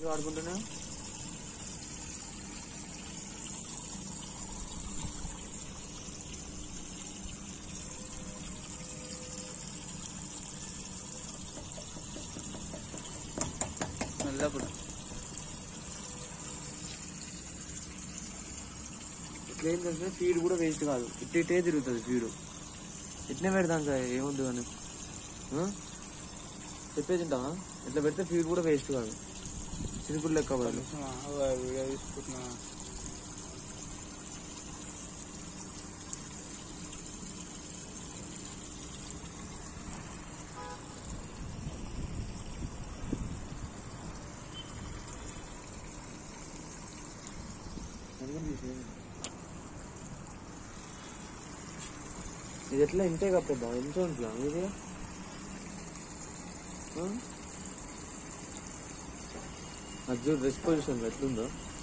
ఆడుకుంటున్నా మెల్లప్పుడు ఇట్లా ఏంటంటే ఫీడ్ కూడా వేస్ట్ కాదు ఇట్ట ఇట్టే తిరుగుతుంది ఫీడ్ ఇట్నే పెడతాం సార్ ఏముంది అని ఆ? చెప్పేసి ఉంటావా ఇట్లా పెడితే ఫీడ్ కూడా వేస్ట్ కాదు చిరుకులు లెక్క పడాలి వీడియో తీసుకుంటున్నా ఇది ఎట్లా ఇంతే కప్పేద్దాం ఎంత ఉంటుందా ఇది ఆ? అది చూడు రెస్ట్ పొజిషన్ ఎట్లుందో